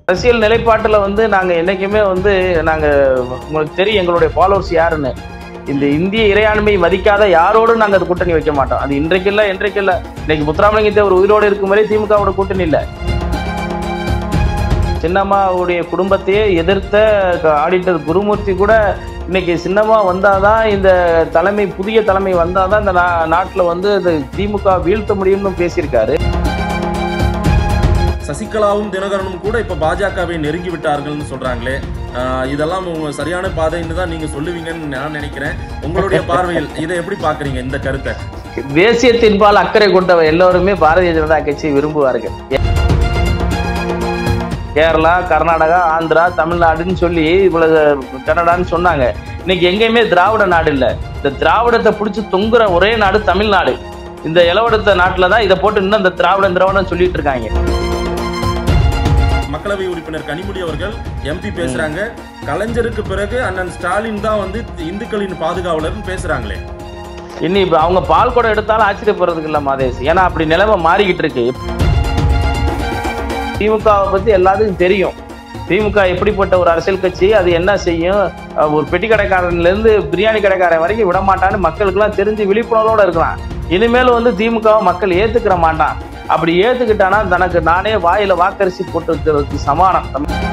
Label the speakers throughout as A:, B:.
A: அரசியல் நிலைப்பாட்டுல வந்து நாங்க என்னைக்குமே வந்து நாங்க உங்களுக்கு தெரியும் எங்களுடைய ஃபாலோவர்ஸ் யாருன்னு இந்த இந்திய இறையாண்மை மதிக்காத யாரோடும் நாங்க அது கூட்டணி வைக்க மாட்டோம் அது இன்றைக்கு இல்ல இன்றைக்கு இல்ல இன்னைக்கு முத்துராமலிங்க தேவர் உயிரோடு இருக்கும் வரை திமுகவோட கூட்டணி இல்ல சின்னம்மாவுடைய குடும்பத்தையே எதிர்த்த ஆடிட்டர் குருமூர்த்தி கூட இன்னைக்கு சின்னம்மா வந்தாதான் இந்த தலைமை புதிய தலைமை வந்தாதான் இந்த நா- நாட்டுல வந்து இந்த திமுக வீழ்த்த முடியும்னு பேசியிருக்காரு
B: சசிகலாவும் தினகரனும் கூட இப்ப பாஜகவை நெருங்கி விட்டார்கள்னு சொல்றாங்களே ஆஹ் இதெல்லாம் உங்க சரியான பாதைன்னு தான் நீங்க சொல்லுவீங்கன்னு நான் நினைக்கிறேன் உங்களுடைய பார்வையில் இதை எப்படி பாக்குறீங்க இந்த கருத்தை
A: தேசியத்தின்பால் அக்கறை கொண்டவ எல்லோருமே பாரதிய ஜனதா கட்சியை விரும்புவார்கள் கேரளா கர்நாடகா ஆந்திரா தமிழ்நாடுன்னு சொல்லி இவ்வளவு கனடான்னு சொன்னாங்க இன்னைக்கு எங்கேயுமே திராவிட நாடு இல்ல இந்த திராவிடத்தை பிடிச்சி தொங்குற ஒரே நாடு தமிழ்நாடு இந்த இளவடத்த நாட்டுல தான் இதை போட்டு இன்னும் இந்த திராவிடம் திராவிடம் சொல்லிட்டு இருக்காங்க
B: மக்களவை உறுப்பினர் கனிமொழி அவர்கள் எம்பி பேசுறாங்க கலைஞருக்கு பிறகு அண்ணன் ஸ்டாலின் தான் வந்து இந்துக்களின் பாதுகாவலர்னு பேசுறாங்களே
A: இனி இப்ப அவங்க பால் குடம் எடுத்தாலும் ஆச்சரியப்படுறதுக்கு இல்ல மாதேஷ் ஏன்னா அப்படி நிலைமை மாறிக்கிட்டு இருக்கு திமுகவை பத்தி எல்லாத்துக்கும் தெரியும் திமுக எப்படிப்பட்ட ஒரு அரசியல் கட்சி அது என்ன செய்யும் அஹ் ஒரு பெட்டி கடைக்காரன்ல இருந்து பிரியாணி கடைக்காரன் வரைக்கும் விட மாட்டான்னு மக்களுக்கெல்லாம் தெரிஞ்சு விழிப்புணர்வோட இருக்கலாம் இனிமேல் வந்து திமுகவை மக்கள் ஏத்துக்கிற மாட்டான் அப்படி ஏத்துக்கிட்டானா தனக்கு நானே வாயில வாக்கரிசி போட்டு வைக்கிறதுக்கு சமானம்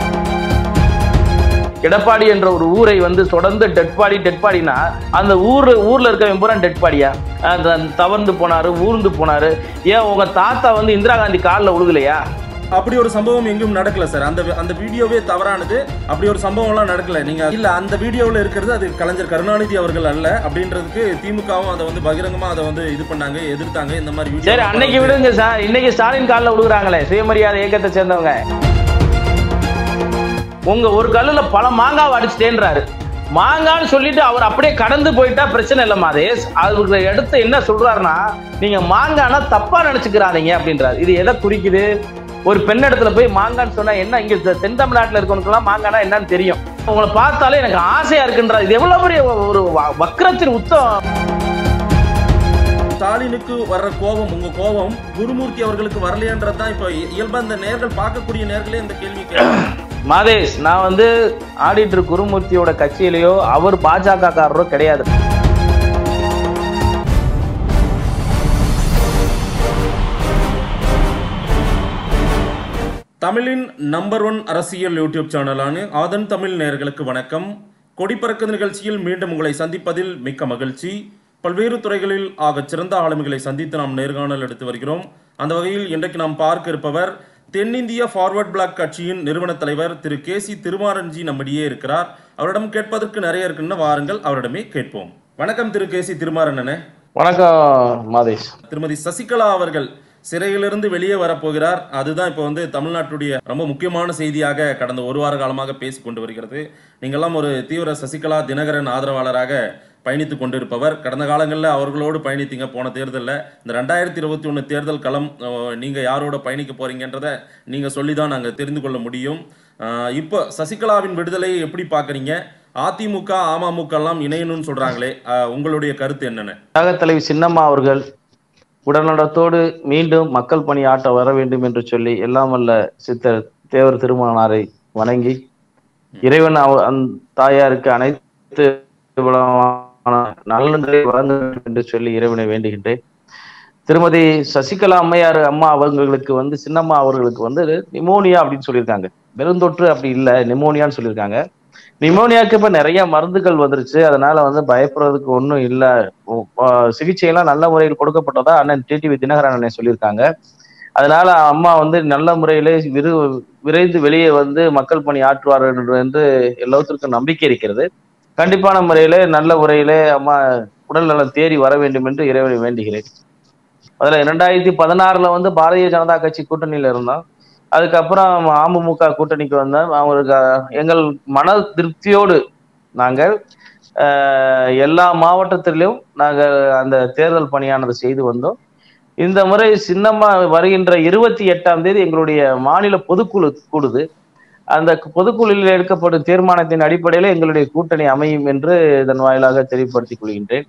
A: எடப்பாடி என்ற ஒரு ஊரை வந்து தொடர்ந்து டெட் பாடி டெட் பாடினா அந்த ஊர் ஊர்ல இருக்கவன் பூரா டெட் பாடியா அந்த தவறுந்து போனாரு ஊர்ந்து போனாரு ஏன் உங்க தாத்தா வந்து இந்திரா காந்தி காலில் உழுகலையா
B: அப்படி ஒரு சம்பவம் எங்கும் நடக்கல சார் அந்த அந்த வீடியோவே தவறானது அப்படி ஒரு சம்பவம் எல்லாம் நடக்கல நீங்க இல்ல அந்த வீடியோவில் இருக்கிறது அது கலைஞர் கருணாநிதி அவர்கள் அல்ல அப்படின்றதுக்கு திமுகவும் அதை வந்து பகிரங்கமா அதை வந்து இது பண்ணாங்க எதிர்த்தாங்க இந்த மாதிரி video
A: சரி அன்னைக்கு
B: வந்து-
A: விடுங்க சார் இன்னைக்கு ஸ்டாலின் காலில் விழுகுறாங்களே சுயமரியாதை இயக்கத்தை சேர்ந்தவங்க உங்க ஒரு கல்லுல பல மாங்காவை அடிச்சுட்டேன்றாரு மாங்கான்னு சொல்லிட்டு அவர் அப்படியே கடந்து போயிட்டா பிரச்சனை இல்லை மாதேஷ் அவருக்கு எடுத்து என்ன சொல்றாருன்னா நீங்க மாங்கானா தப்பா நினைச்சுக்கிறாதீங்க அப்படின்றாரு இது எதை குறிக்குது ஒரு பெண் இடத்துல போய் மாங்கான்னு சொன்னா என்ன இங்க தெ- தென் தமிழ்நாட்டுல இருக்கவனுக்குலாம் மாங்கானா என்னன்னு தெரியும் உங்களை பார்த்தாலே எனக்கு ஆசையா இருக்குன்றாரு இது எவ்வளவு பெரிய ஒரு வ- வக்ரத்தின் உத்தம்
B: ஸ்டாலினுக்கு வர்ற கோபம் உங்க கோபம் குருமூர்த்தி அவர்களுக்கு வரலையன்றது தான் இப்போ இயல்பா இந்த நேர்கள் பார்க்கக்கூடிய நேர்களே இந்த கேள்வி கேட்கறாங்க.
A: மாதேஷ் நான் வந்து ஆடிட்டர் குருமூர்த்தியோட கட்சியிலேயோ அவர் பாஜக காரரோ கிடையாது
B: தமிழின் நம்பர் ஒன் அரசியல் யூடியூப் சேனலான ஆதன் தமிழ் நேயர்களுக்கு வணக்கம் கொடிப்பறக்க நிகழ்ச்சியில் மீண்டும் உங்களை சந்திப்பதில் மிக்க மகிழ்ச்சி பல்வேறு துறைகளில் ஆகச் சிறந்த ஆளுமைகளை சந்தித்து நாம் நேர்காணல் எடுத்து வருகிறோம் அந்த வகையில் இன்றைக்கு நாம் பார்க்க இருப்பவர் தென்னிந்திய ஃபார்வர்ட் பிளாக் கட்சியின் நிறுவன தலைவர் திரு கே சி திருமாரன்ஜி நம்மிடையே இருக்கிறார் அவரிடம் கேட்பதற்கு நிறைய இருக்குன்னு வாருங்கள் அவரிடமே கேட்போம் வணக்கம் திரு கே சி திருமாறண்ணனே
A: வணக்கம் மாதேஷ்
B: திருமதி சசிகலா அவர்கள் சிறையிலிருந்து வெளியே வரப்போகிறார் அதுதான் இப்போ வந்து தமிழ்நாட்டுடைய ரொம்ப முக்கியமான செய்தியாக கடந்த ஒரு வார காலமாக பேசி கொண்டு வருகிறது நீங்கெல்லாம் ஒரு தீவிர சசிகலா தினகரன் ஆதரவாளராக பயணித்து கொண்டிருப்பவர் கடந்த காலங்களில் அவர்களோடு பயணித்தீங்க போன தேர்தலில் இந்த ரெண்டாயிரத்தி இருபத்தி ஒன்று தேர்தல் களம் அஹ், நீங்க யாரோட பயணிக்க போறீங்கன்றத நீங்க சொல்லி தான் நாங்கள் தெரிந்து கொள்ள முடியும் அஹ், இப்போ சசிகலாவின் விடுதலையை எப்படி பார்க்குறீங்க அதிமுக அமமுக எல்லாம் இணையணும்னு சொல்றாங்களே அஹ், உங்களுடைய கருத்து என்னென்ன
A: தியாக தலைவி சின்னம்மா அவர்கள் உடல்நலத்தோடு மீண்டும் மக்கள் பணி ஆற்ற வர வேண்டும் என்று சொல்லி எல்லாம் வல்ல சித்தர் தேவர் திருமணனாரை வணங்கி இறைவன் அவ- அந்த தாயாருக்கு அனைத்து விதமான நலன்களை வழங்க வேண்டும் என்று சொல்லி இறைவனை வேண்டுகின்றேன் திருமதி சசிகலா அம்மையார் அம்மா அவங்களுக்கு வந்து சின்னம்மா அவர்களுக்கு வந்து நிமோனியா அப்படின்னு சொல்லியிருக்காங்க பெருந்தொற்று அப்படி இல்லை நிமோனியான்னு சொல்லியிருக்காங்க நிமோனியாவுக்கு இப்ப நிறைய மருந்துகள் வந்துருச்சு அதனால வந்து பயப்படுறதுக்கு ஒன்றும் இல்லை சிகிச்சையெல்லாம் நல்ல முறையில் கொடுக்கப்பட்டதா அண்ணன் டிடிவி தினகரன் அண்ணன் சொல்லியிருக்காங்க அதனால அம்மா வந்து நல்ல முறையிலே விரு விரைந்து வெளியே வந்து மக்கள் பணி ஆற்றுவார்கள் என்று எல்லாத்திற்கும் நம்பிக்கை இருக்கிறது கண்டிப்பான முறையிலே நல்ல முறையிலே அம்மா உடல் நலம் தேறி வர வேண்டும் என்று இறைவனை வேண்டுகிறேன் அதுல இரண்டாயிரத்தி பதினாறுல வந்து பாரதிய ஜனதா கட்சி கூட்டணியில இருந்தோம் அதுக்கப்புறம் அமமுக கூட்டணிக்கு வந்தோம் அவங்களுக்கு எங்கள் மன திருப்தியோடு நாங்கள் ஆஹ், எல்லா மாவட்டத்திலும் நாங்கள் அந்த தேர்தல் பணியானது செய்து வந்தோம் இந்த முறை சின்னம்மா வருகின்ற இருபத்தி எட்டாம் தேதி எங்களுடைய மாநில பொதுக்குழு கூடுது அந்த பொதுக்குழுவில் எடுக்கப்படும் தீர்மானத்தின் அடிப்படையில் எங்களுடைய கூட்டணி அமையும் என்று இதன் வாயிலாக தெளிவுபடுத்திக் கொள்கின்றேன்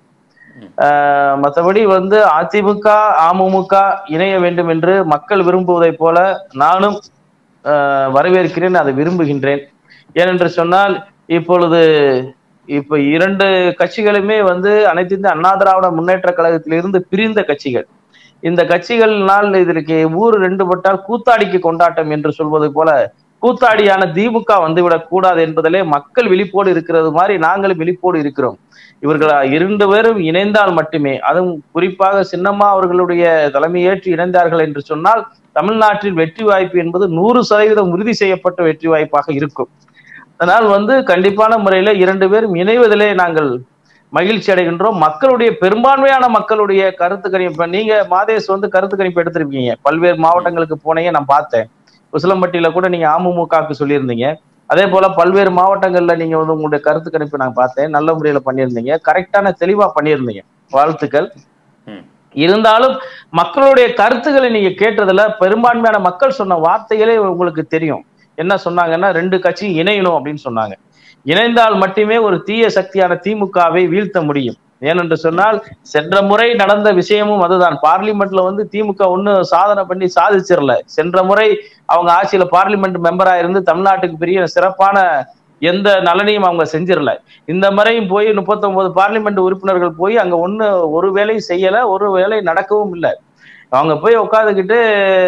A: ஆஹ் மற்றபடி வந்து அதிமுக அமமுக இணைய வேண்டும் என்று மக்கள் விரும்புவதைப் போல நானும் அஹ், வரவேற்கிறேன் அதை விரும்புகின்றேன் ஏனென்று சொன்னால் இப்பொழுது இப்ப இரண்டு கட்சிகளுமே வந்து அனைத்து இந்திய அண்ணா திராவிட முன்னேற்ற கழகத்திலிருந்து பிரிந்த கட்சிகள் இந்த கட்சிகள்னால் இதற்கு ஊர் ரெண்டு பட்டால் கூத்தாடிக்கு கொண்டாட்டம் என்று சொல்வது போல கூத்தாடியான திமுக வந்துவிடக் கூடாது என்பதிலே மக்கள் விழிப்போடு இருக்கிறது மாதிரி நாங்களும் விழிப்போடு இருக்கிறோம் இவர்கள் இரண்டு பேரும் இணைந்தால் மட்டுமே அதுவும் குறிப்பாக சின்னம்மா அவர்களுடைய தலைமையேற்று இணைந்தார்கள் என்று சொன்னால் தமிழ்நாட்டில் வெற்றி வாய்ப்பு என்பது நூறு சதவீதம் உறுதி செய்யப்பட்ட வெற்றி வாய்ப்பாக இருக்கும் அதனால் வந்து கண்டிப்பான முறையில இரண்டு பேரும் இணைவதிலே நாங்கள் மகிழ்ச்சி அடைகின்றோம் மக்களுடைய பெரும்பான்மையான மக்களுடைய கருத்து கணிப்பு நீங்க மாதேஷ் வந்து கருத்து கணிப்பு எடுத்திருக்கீங்க பல்வேறு மாவட்டங்களுக்கு போனீங்க நான் பார்த்தேன் உசிலம்பட்டியில கூட நீங்க அமமுகவுக்கு சொல்லியிருந்தீங்க அதே போல பல்வேறு மாவட்டங்கள்ல நீங்க வந்து உங்களுடைய கருத்து கணிப்பு நான் பார்த்தேன் நல்ல முறையில பண்ணியிருந்தீங்க கரெக்டான தெளிவா பண்ணியிருந்தீங்க வாழ்த்துக்கள்
B: ம்.
A: இருந்தாலும் மக்களுடைய கருத்துக்களை நீங்க கேட்டதுல பெரும்பான்மையான மக்கள் சொன்ன வார்த்தைகளே உங்களுக்கு தெரியும் என்ன சொன்னாங்கன்னா ரெண்டு கட்சியும் இணையணும் அப்படின்னு சொன்னாங்க இணைந்தால் மட்டுமே ஒரு தீய சக்தியான திமுகவை வீழ்த்த முடியும் ஏனென்று சொன்னால் சென்ற முறை நடந்த விஷயமும் அதுதான் பார்லிமெண்ட்ல வந்து திமுக ஒண்ணு சாதனை பண்ணி சாதிச்சிடல சென்ற முறை அவங்க ஆட்சியில பார்லிமெண்ட் மெம்பரா இருந்து தமிழ்நாட்டுக்கு பெரிய சிறப்பான எந்த நலனையும் அவங்க செஞ்சிடல இந்த முறையும் போய் முப்பத்தொன்பது பார்லிமெண்ட் உறுப்பினர்கள் போய் அங்க ஒண்ணு ஒரு வேலையும் செய்யல ஒரு வேலை நடக்கவும் இல்லை அவங்க போய் உட்காந்துக்கிட்டு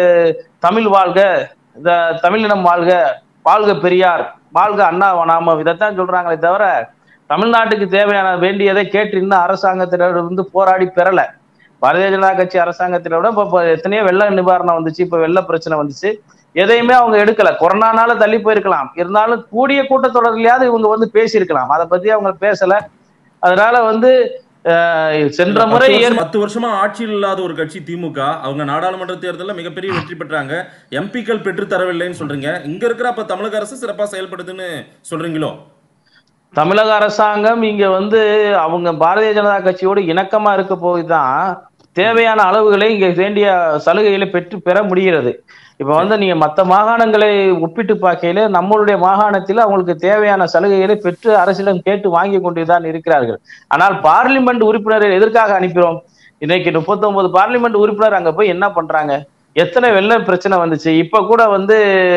A: தமிழ் வாழ்க இந்த தமிழினம் வாழ்க வாழ்க பெரியார் வாழ்க அண்ணா நாம இதைத்தான் சொல்றாங்களே தவிர தமிழ்நாட்டுக்கு தேவையான வேண்டியதை கேட்டு இன்னும் அரசாங்கத்தினர் வந்து போராடி பெறல பாரதிய ஜனதா கட்சி அரசாங்கத்தில விட இப்ப இப்ப எத்தனையோ வெள்ள நிவாரணம் வந்துச்சு இப்ப வெள்ள பிரச்சனை வந்துச்சு எதையுமே அவங்க எடுக்கல கொரோனானால தள்ளி போயிருக்கலாம் இருந்தாலும் கூடிய கூட்டத்தொடர்லையாவது இவங்க வந்து பேசியிருக்கலாம் அதை பத்தி அவங்க பேசல அதனால வந்து அஹ், சென்ற முறை
B: பத்து
A: ஏற்-
B: வருஷம்- பத்து வருஷமா ஆட்சியில் இல்லாத ஒரு கட்சி திமுக அவங்க நாடாளுமன்ற தேர்தலில் மிகப்பெரிய வெற்றி பெற்றாங்க எம்பிக்கள் பெற்று தரவில்லைன்னு சொல்றீங்க இங்க இருக்கிற அப்ப தமிழக அரசு சிறப்பா செயல்படுதுன்னு சொல்றீங்களோ
A: தமிழக அரசாங்கம் இங்க வந்து அவங்க பாரதிய ஜனதா கட்சியோடு இணக்கமா இருக்க போதுதான் தேவையான அளவுகளை இங்க வேண்டிய சலுகைகளை பெற்று பெற முடிகிறது இப்ப வந்து நீங்க மத்த மாகாணங்களை ஒப்பிட்டு பார்க்கையில நம்மளுடைய மாகாணத்தில் அவங்களுக்கு தேவையான சலுகைகளை பெற்று அரசிடம் கேட்டு வாங்கி கொண்டுதான் இருக்கிறார்கள் ஆனால் பார்லிமெண்ட் உறுப்பினரை எதற்காக அனுப்பிறோம் இன்னைக்கு 39 பார்லிமெண்ட் உறுப்பினர் அங்க போய் என்ன பண்றாங்க எத்தனை வெள்ள பிரச்சனை வந்துச்சு இப்ப கூட வந்து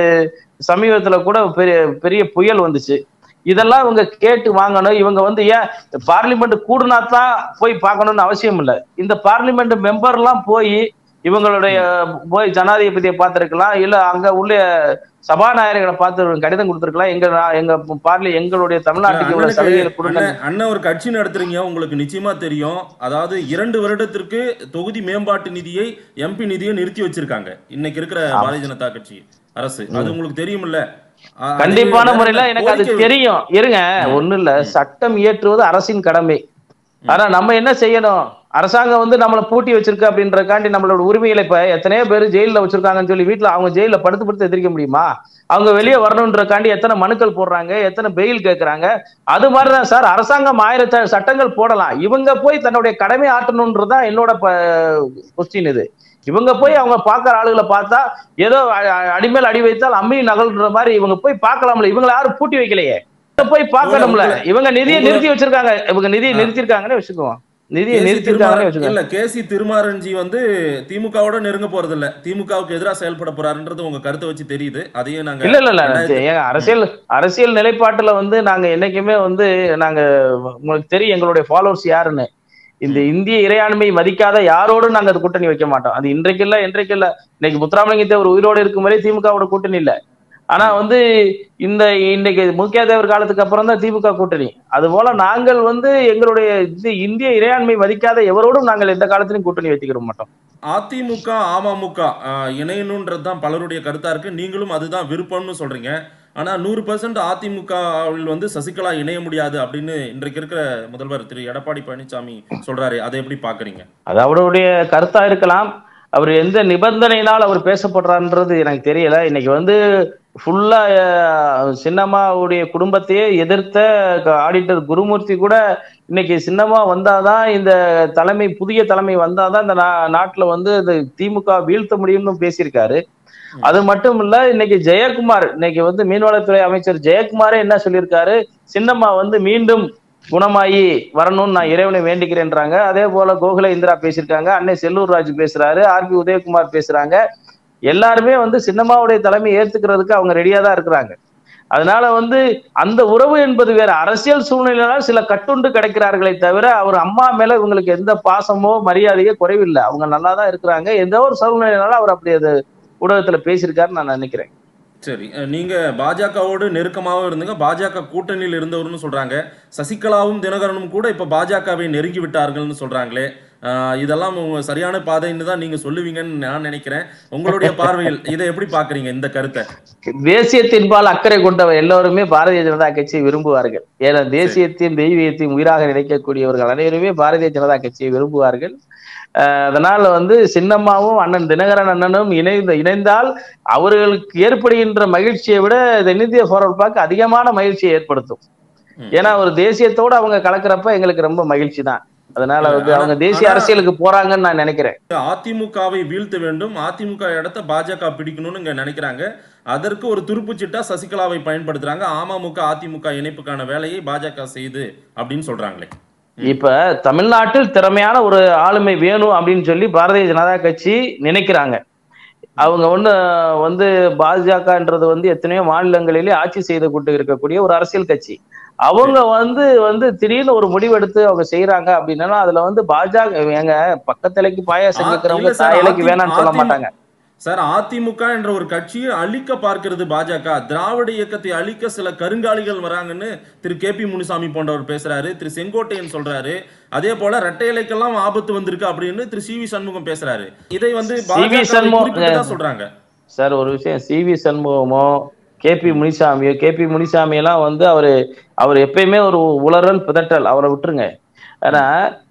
A: சமீபத்துல கூட பெரிய பெரிய புயல் வந்துச்சு இதெல்லாம் இவங்க கேட்டு வாங்கணும் இவங்க வந்து ஏன் பார்லிமெண்ட் கூடுனா தான் போய் பார்க்கணும்னு அவசியம் இல்லை இந்த பார்லிமெண்ட் மெம்பர்லாம் போய் இவங்களுடைய போய் ஜனாதிபதியை பார்த்திருக்கலாம் இல்ல அங்க உள்ள சபாநாயகர்களை பார்த்து கடிதம் கொடுத்திருக்கலாம் எங்க நா- எங்க பார்லி எங்களுடைய தமிழ்நாட்டுக்கு இவ்வளவு சலுகைகளை கொடுங்க
B: அண்ணன் அண்ணன் ஒரு கட்சி நடத்துறீங்க உங்களுக்கு நிச்சயமா தெரியும் அதாவது இரண்டு வருடத்திற்கு தொகுதி மேம்பாட்டு நிதியை எம்பி நிதியை நிறுத்தி வச்சிருக்காங்க இன்னைக்கு இருக்கிற பாரதிய ஜனதா கட்சி அரசு அது உங்களுக்கு தெரியும்ல அ- அது
A: கண்டிப்பான
B: வேற
A: முறையில எனக்கு அது
B: கோரிக்கை-
A: தெரியும் இருங்க ஒண்ணு இல்ல சட்டம் இயற்றுவது அரசின் கடமை ஆனா நம்ம என்ன செய்யணும் அரசாங்கம் வந்து நம்மளை பூட்டி வச்சிருக்கு அப்படின்றக்காண்டி நம்மளோட உரிமைகளை இப்ப எத்தனையோ பேர் ஜெயில்ல வச்சிருக்காங்கன்னு சொல்லி வீட்டுல அவங்க ஜெயில படுத்து படுத்து எதிர்க்க முடியுமா அவங்க வெளியே வரணுன்றக்காண்டி எத்தனை மனுக்கள் போடுறாங்க எத்தனை பெயில் கேட்கறாங்க அது மாதிரிதான் சார் அரசாங்கம் ஆயிரத்த சட்டங்கள் போடலாம் இவங்க போய் தன்னுடைய கடமை ஆட்டணும்ன்றதுதான் என்னோட கொஸ்டின் இது இவங்க போய் அவங்க பாக்குற ஆளுகளை பார்த்தா ஏதோ அ- அ- அடிமேல் அடி வைத்தால் அம்மி நகல்ன்ற மாதிரி இவங்க போய் பார்க்கலாம்ல இவங்களை யாரும் பூட்டி வைக்கலையே இவங்க போய் பார்க்கணும்ல
B: உங்களை-
A: இவங்க நிதியை
B: உங்களை-
A: நிறுத்தி வச்சிருக்காங்க இவங்க நிதியை
B: ஆ.
A: நிறுத்திருக்காங்கன்னு வச்சுக்குவோம் நிதியை
B: கேசி
A: நிறுத்திருக்காங்கன்னு
B: திருமாறன்
A: வச்சுக்கோங்க
B: இல்ல கேசி திருமாரன்ஜி வந்து திமுகவோட நெருங்க போறது இல்ல திமுகவுக்கு எதிராக செயல்பட போறாருன்றது உங்க கருத்தை வச்சு தெரியுது அதையும் நாங்க
A: இல்ல இல்ல இல்ல
B: ரெண்டாயிரத்தி-
A: ஏங்க அரசியல் அரசியல் நிலைப்பாட்டுல வந்து நாங்க என்னைக்குமே வந்து நாங்க உங்களுக்கு தெரியும் எங்களுடைய ஃபாலோவர்ஸ் யாருன்னு இந்த இந்திய இறையாண்மை மதிக்காத யாரோடும் நாங்க அது கூட்டணி வைக்க மாட்டோம் அது இன்றைக்கு இல்ல இன்றைக்கு இல்ல இன்னைக்கு முத்துராமலிங்க தேவர் உயிரோடு இருக்கும் வரை திமுகவோட கூட்டணி இல்ல ஆனா வந்து இந்த இன்னைக்கு முக்கிய தேவர் காலத்துக்கு அப்புறம் தான் திமுக கூட்டணி அது போல நாங்கள் வந்து எங்களுடைய இது இந்திய இறையாண்மை மதிக்காத எவரோடும் நாங்கள் எந்த காலத்திலும் கூட்டணி வைத்துக்கிற மாட்டோம்
B: அதிமுக அமமுக ஆஹ், இணையணுன்றது தான் பலருடைய கருத்தா இருக்கு நீங்களும் அதுதான் விருப்பம்னு சொல்றீங்க ஆனா நூறு பர்சன்ட் அதிமுகவில் வந்து சசிகலா இணைய முடியாது அப்படின்னு இன்றைக்கு இருக்கிற முதல்வர் திரு எடப்பாடி பழனிசாமி சொல்றாரு அதை எப்படி பாக்குறீங்க
A: அது அவருடைய கருத்தா இருக்கலாம் அவர் எந்த நிபந்தனையினால் அவர் பேசப்படுறான்றது எனக்கு தெரியல இன்னைக்கு வந்து ஃபுல்லா சின்னம்மாவுடைய குடும்பத்தையே எதிர்த்த க- ஆடிட்டர் குருமூர்த்தி கூட இன்னைக்கு சின்னம்மா வந்தாதான் இந்த தலைமை புதிய தலைமை வந்தாதான் இந்த நா- நாட்டுல வந்து இந்த திமுக வீழ்த்த முடியும்னு பேசியிருக்காரு அது மட்டும் இல்ல இன்னைக்கு ஜெயக்குமார் இன்னைக்கு வந்து மீன்வளத்துறை அமைச்சர் ஜெயக்குமாரே என்ன சொல்லியிருக்காரு சின்னம்மா வந்து மீண்டும் குணமாயி வரணும்னு நான் இறைவனை வேண்டிக்கிறேன்றாங்க அதே போல கோகுல இந்திரா பேசியிருக்காங்க அன்னை செல்லூர் ராஜு பேசுறாரு ஆர் பி உதயகுமார் பேசுறாங்க எல்லாருமே வந்து சின்னம்மாவுடைய தலைமை ஏத்துக்கிறதுக்கு அவங்க ரெடியா தான் இருக்கிறாங்க அதனால வந்து அந்த உறவு என்பது வேற அரசியல் சூழ்நிலையால் சில கட்டுண்டு கிடைக்கிறார்களே தவிர அவர் அம்மா மேல இவங்களுக்கு எந்த பாசமோ மரியாதையோ குறைவில்லை அவங்க நல்லா தான் இருக்கிறாங்க எந்த ஒரு சூழ்நிலையினால அவர் அப்படி அது ஊடகத்துல பேசியிருக்காருன்னு நான் நினைக்கிறேன்
B: சரி அஹ் நீங்க பாஜகவோடு நெருக்கமாகவும் இருந்துங்க பாஜக கூட்டணியில் இருந்தவர்னு சொல்றாங்க சசிகலாவும் தினகரனும் கூட இப்ப பாஜகவை நெருங்கி விட்டார்கள்னு சொல்றாங்களே அஹ் இதெல்லாம் உங்க சரியான பாதைன்னு தான் நீங்க சொல்லுவீங்கன்னு நான் நினைக்கிறேன் உங்களுடைய பார்வையில் இதை எப்படி பாக்குறீங்க இந்த கருத்தை
A: தேசியத்தின்பால் அக்கறை கொண்டவர் எல்லோருமே பாரதிய ஜனதா கட்சியை விரும்புவார்கள் ஏன்னா தேசியத்தையும் தெய்வீகத்தையும் உயிராக நினைக்கக்கூடியவர்கள் அனைவருமே பாரதிய ஜனதா கட்சியை விரும்புவார்கள் அஹ் அதனால வந்து சின்னம்மாவும் அண்ணன் தினகரன் அண்ணனும் இணைந்து இணைந்தால் அவர்களுக்கு ஏற்படுகின்ற மகிழ்ச்சியை விட தென்னிந்திய ஃபார்வர்ட் பார்க்க அதிகமான மகிழ்ச்சியை ஏற்படுத்தும்
B: ம்.
A: ஏன்னா ஒரு தேசியத்தோட அவங்க கலக்கிறப்ப எங்களுக்கு ரொம்ப மகிழ்ச்சி தான் அதனால வந்து
B: ஆனா-
A: அவங்க தேசிய
B: ஆனா-
A: அரசியலுக்கு போறாங்கன்னு நான் நினைக்கிறேன்
B: அதிமுகவை வீழ்த்த வேண்டும் அதிமுக இடத்த பாஜக பிடிக்கணும்னு இங்க நினைக்கிறாங்க அதற்கு ஒரு துருப்புச்சிட்டா சசிகலாவை பயன்படுத்துறாங்க அமமுக அதிமுக இணைப்புக்கான வேலையை பாஜக செய்து அப்படின்னு சொல்றாங்களே
A: இப்ப தமிழ்நாட்டில் திறமையான ஒரு ஆளுமை வேணும் அப்படின்னு சொல்லி பாரதிய ஜனதா கட்சி நினைக்கிறாங்க அவங்க ஒண்ணு வந்து பாஜகன்றது வந்து எத்தனையோ மாநிலங்களிலே ஆட்சி செய்து கொண்டு இருக்கக்கூடிய ஒரு அரசியல் கட்சி அவங்க வந்து வந்து திடீர்னு ஒரு முடிவெடுத்து அவங்க செய்யறாங்க அப்படின்னா அதுல வந்து பாஜக எங்க பக்கத்திலைக்கு பாயாசம்
B: ஆ,
A: கேட்கறவங்க
B: இல்ல சார்,
A: தாயலைக்கு
B: அதி-
A: வேணாம்னு சொல்ல
B: அதிமுக
A: மாட்டாங்க
B: சார் அதிமுக என்ற ஒரு கட்சியை அழிக்க பார்க்கிறது பாஜக திராவிட இயக்கத்தை அழிக்க சில கருங்காலிகள் வராங்கன்னு திரு கே பி முனுசாமி போன்றவர் பேசுறாரு திரு செங்கோட்டையன் சொல்றாரு அதே போல ரெட்டை இலைக்கெல்லாம் ஆபத்து வந்திருக்கு அப்படின்னு திரு சி வி சண்முகம் பேசுறாரு இதை வந்து
A: சி.வி.
B: பாஜக வை
A: சண்முகம்,
B: குறிப்பிட்டு தான் சொல்றாங்க
A: சார் ஒரு விஷயம் சி வி சண்முகமோ கே பி முனிசாமியோ கே பி முனிசாமி எல்லாம் வந்து அவரு அவர் எப்பயுமே ஒரு உளறல் பிதட்டல் அவரை விட்டுருங்க ஆனா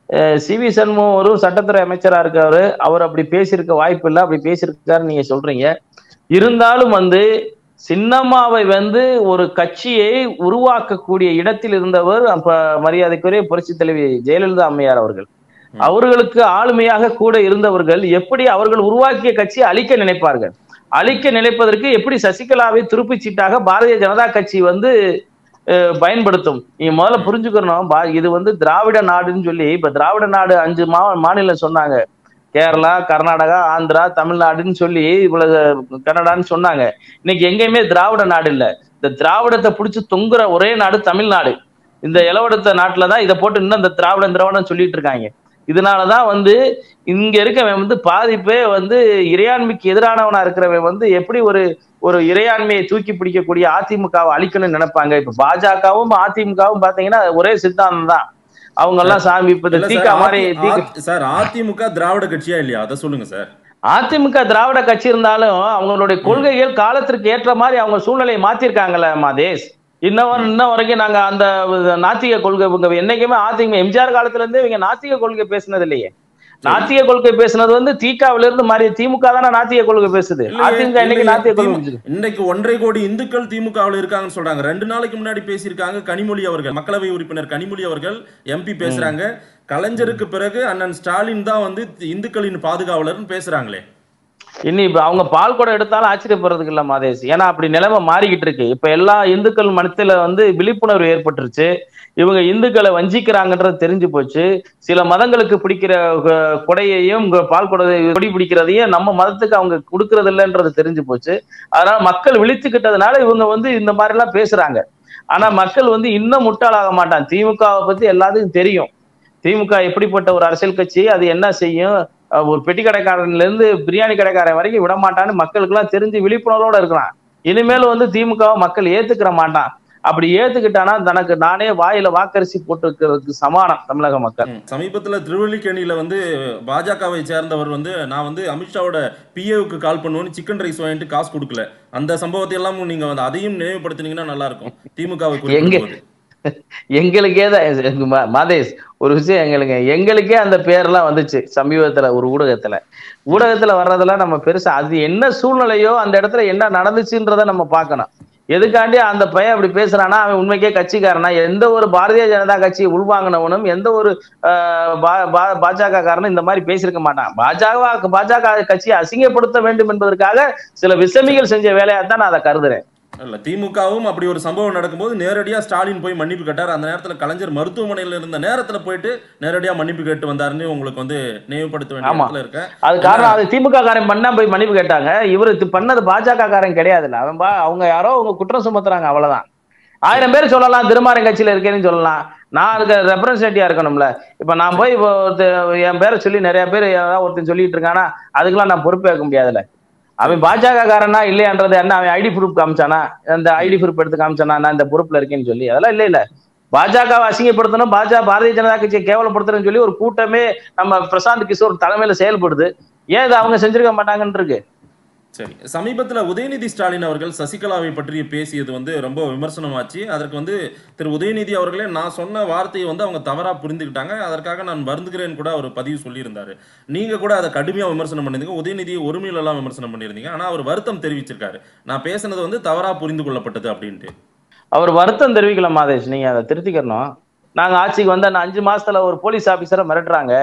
A: சி வி சண்முகம் ஒரு சட்டத்துறை அமைச்சரா இருக்காரு அவர் அப்படி பேசியிருக்க வாய்ப்பு இல்லை அப்படி பேசியிருக்காருன்னு நீங்க சொல்றீங்க இருந்தாலும் வந்து சின்னம்மாவை வந்து ஒரு கட்சியை உருவாக்கக்கூடிய இடத்தில் இருந்தவர் அப்ப மரியாதைக்குரிய புரட்சி தலைவி ஜெயலலிதா அம்மையார் அவர்கள் அவர்களுக்கு ஆளுமையாக கூட இருந்தவர்கள் எப்படி அவர்கள் உருவாக்கிய கட்சியை அழிக்க நினைப்பார்கள் அழிக்க நினைப்பதற்கு எப்படி சசிகலாவை துருப்பிச் சீட்டாக பாரதிய ஜனதா கட்சி வந்து அஹ், பயன்படுத்தும் நீங்க முதல்ல புரிஞ்சுக்கணும் பா- இது வந்து திராவிட நாடுன்னு சொல்லி இப்ப திராவிட நாடு அஞ்சு மா மாநிலம் சொன்னாங்க கேரளா கர்நாடகா ஆந்திரா தமிழ்நாடுன்னு சொல்லி இவ்வளவு கன்னடான்னு சொன்னாங்க இன்னைக்கு எங்கேயுமே திராவிட நாடு இல்ல இந்த திராவிடத்தை பிடிச்சு தொங்குற ஒரே நாடு தமிழ்நாடு இந்த இளவடத்த நாட்டுல தான் இதை போட்டு இன்னும் இந்த திராவிடம் திராவிடம் சொல்லிட்டு இருக்காங்க இதனாலதான் வந்து இங்க இருக்கவன் வந்து பாதிப்பே வந்து இறையாண்மைக்கு எதிரானவனா இருக்கிறவன் வந்து எப்படி ஒரு ஒரு இறையாண்மையை தூக்கி பிடிக்கக்கூடிய அதிமுகவை அழிக்கணும்னு நினைப்பாங்க இப்ப பாஜகவும் அதிமுகவும் பாத்தீங்கன்னா ஒரே சித்தாந்தம் தான் அவங்க எல்லாம் சாமி இப்ப இந்த
B: இல்ல
A: தீக்கா
B: சார்,
A: மாதிரி
B: அதி-
A: தீக்க
B: அதி- சார் அதிமுக திராவிட கட்சியா இல்லையா அதை சொல்லுங்க சார்
A: அதிமுக திராவிட கட்சி இருந்தாலும் அவங்களுடைய கொள்கைகள் காலத்திற்கு ஏற்ற மாதிரி அவங்க சூழ்நிலையை மாத்திருக்காங்கல்ல மாதேஷ் இன்னும் இன்னும் வரைக்கும் நாங்க அந்த நாத்திக கொள்கை இவங்க என்னைக்குமே அதிமுக எம்ஜிஆர் காலத்துல இருந்தே இவங்க நாத்திக கொள்கை பேசினது இல்லையே நாத்திக கொள்கை பேசுனது வந்து திகாவில இருந்து மாறி திமுக தானே நாத்திக கொள்கை பேசுது
B: இல்லையே,
A: அதிமுக என்னைக்கு
B: இல்லையே,
A: நாத்திக கொள்கை
B: திமு-
A: பேசுது
B: இன்னைக்கு ஒன்றரை கோடி இந்துக்கள் திமுகவில் இருக்காங்கன்னு சொல்றாங்க ரெண்டு நாளைக்கு முன்னாடி பேசியிருக்காங்க கனிமொழி அவர்கள் மக்களவை உறுப்பினர் கனிமொழி அவர்கள் எம்பி பேசுறாங்க கலைஞருக்கு பிறகு அண்ணன் ஸ்டாலின் தான் வந்து இந்துக்களின் பாதுகாவலர்னு பேசுறாங்களே
A: இனி இப்ப அவங்க பால் குடம் எடுத்தாலும் ஆச்சரியப்படுறதுக்கு இல்ல மாதேஷ் ஏன்னா அப்படி நிலைமை மாறிக்கிட்டு இருக்கு இப்ப எல்லா இந்துக்கள் மனத்துல வந்து விழிப்புணர்வு ஏற்பட்டுருச்சு இவங்க இந்துக்களை வஞ்சிக்கிறாங்கன்றது தெரிஞ்சு போச்சு சில மதங்களுக்கு பிடிக்கிற அஹ், கொடையையும் இங்க பால் குடை கொடி பிடிக்கிறதையும் நம்ம மதத்துக்கு அவங்க கொடுக்கறது இல்லைன்றது தெரிஞ்சு போச்சு அதனால மக்கள் விழித்துக்கிட்டதுனால இவங்க வந்து இந்த மாதிரி எல்லாம் பேசுறாங்க ஆனா மக்கள் வந்து இன்னும் முட்டாளாக மாட்டான் திமுகவை பத்தி எல்லாத்துக்கும் தெரியும் திமுக எப்படிப்பட்ட ஒரு அரசியல் கட்சி அது என்ன செய்யும் அஹ் ஒரு பெட்டி கடைக்காரன்ல இருந்து பிரியாணி கடைக்காரன் வரைக்கும் விட மாட்டான்னு மக்களுக்கு எல்லாம் தெரிஞ்சு விழிப்புணர்வோட இருக்கிறான் இனிமேல் வந்து திமுகவை மக்கள் ஏத்துக்கிற மாட்டான் அப்படி ஏத்துக்கிட்டானா தனக்கு நானே வாயில வாக்கரிசி போட்டுக்கிறதுக்கு சமானம் தமிழக மக்கள்
B: ம். சமீபத்துல திருவல்லிக்கேணியில வந்து பாஜகவை சேர்ந்தவர் வந்து நான் வந்து அமித்ஷாவோட பிஏவுக்கு கால் பண்ணுவேன்னு சிக்கன் ரைஸ் வாங்கிட்டு காசு கொடுக்கல அந்த சம்பவத்தை எல்லாம் நீங்க வந்து அதையும் நினைவுபடுத்தினீங்கன்னா நல்லா இருக்கும் திமுகவை
A: எங்க
B: குறிப்பிடும்போது
A: எங்களுக்கே தான் எங்க மா- மாதேஷ் ஒரு விஷயம் எங்களுக்கு எங்களுக்கே அந்த பேர்லாம் வந்துச்சு சமீபத்துல ஒரு ஊடகத்துல ஊடகத்துல வர்றதெல்லாம் நம்ம பெருசா அது என்ன சூழ்நிலையோ அந்த இடத்துல என்ன நடந்துச்சுன்றத நம்ம பார்க்கணும் எதுக்காண்டி அந்த பையன் அப்படி பேசுறானா அவன் உண்மைக்கே கட்சிக்காரனா எந்த ஒரு பாரதிய ஜனதா கட்சியை உள்வாங்கினவனும் எந்த ஒரு ஆஹ், பா- பா- பாஜக காரனும் இந்த மாதிரி பேசியிருக்க மாட்டான் பாஜக பாஜக கட்சியை அசிங்கப்படுத்த வேண்டும் என்பதற்காக சில விசமிகள் செஞ்ச வேலையா தான் நான் அதை கருதுறேன்
B: இல்ல திமுகவும் அப்படி ஒரு சம்பவம் நடக்கும்போது நேரடியா ஸ்டாலின் போய் மன்னிப்பு கேட்டார் அந்த நேரத்துல கலைஞர் மருத்துவமனையில இருந்த நேரத்துல போயிட்டு நேரடியா மன்னிப்பு கேட்டு வந்தாருன்னு உங்களுக்கு வந்து நினைவுபடுத்த வேண்டிய
A: ஆமா.
B: இடத்துல இருக்கேன்
A: அது காரணம் அது திமுக காரன் பண்ணா போய் மன்னிப்பு கேட்டாங்க இவரு தி- பண்ணது பாஜக காரன் கிடையாதுல்ல அவன் பா- அவங்க யாரோ அவங்க குற்றம் சுமத்துறாங்க அவ்வளவுதான் ஆயிரம் பேர் சொல்லலாம் திருமாறன் கட்சியில இருக்கேன்னு சொல்லலாம் நான் அதுக்கு ரெப்ரசன்டேட்டிவா இருக்கணும்ல இப்ப நான் போய் இப்போ ஒருத்த- என் பேரை சொல்லி நிறைய பேர் ஏதாவது ஒருத்தன் சொல்லிட்டு இருக்கானா அதுக்கெல்லாம் நான் பொறுப்பேற்க முடியாதுல்ல அவன் பாஜக காரனா இல்லையான்றது என்ன அவன் ஐடி ப்ரூஃப் காமிச்சானா அந்த ஐடி ப்ரூஃப் எடுத்து காமிச்சானா நான் இந்த பொறுப்புல இருக்கேன்னு சொல்லி அதெல்லாம் இல்ல இல்ல பாஜகவை அசிங்கப்படுத்தணும் பாஜக பாரதிய ஜனதா கட்சியை கேவலப்படுத்தணும்னு சொல்லி ஒரு கூட்டமே நம்ம பிரசாந்த் கிஷோர் தலைமையில செயல்படுது ஏன் இதை அவங்க செஞ்சிருக்க மாட்டாங்கன்னு இருக்கு
B: சரி சமீபத்துல உதயநிதி ஸ்டாலின் அவர்கள் சசிகலாவை பற்றி பேசியது வந்து ரொம்ப விமர்சனமாச்சு அதற்கு வந்து திரு உதயநிதி அவர்களே நான் சொன்ன வார்த்தையை வந்து அவங்க தவறா புரிந்துக்கிட்டாங்க அதற்காக நான் வருந்துகிறேன் கூட அவர் பதிவு சொல்லியிருந்தாரு நீங்க கூட அதை கடுமையா விமர்சனம் பண்ணிருந்தீங்க உதயநிதியை ஒருமையில எல்லாம் விமர்சனம் பண்ணியிருந்தீங்க ஆனா அவர் வருத்தம் தெரிவிச்சிருக்காரு நான் பேசுனது வந்து தவறா புரிந்து கொள்ளப்பட்டது அப்படின்ட்டு
A: அவர் வருத்தம் தெரிவிக்கல மாதேஷ் நீங்க அதை திருத்திக்கணும் நாங்க ஆட்சிக்கு வந்து அந்த அஞ்சு மாசத்துல ஒரு போலீஸ் ஆபீசரை மிரட்டுறாங்க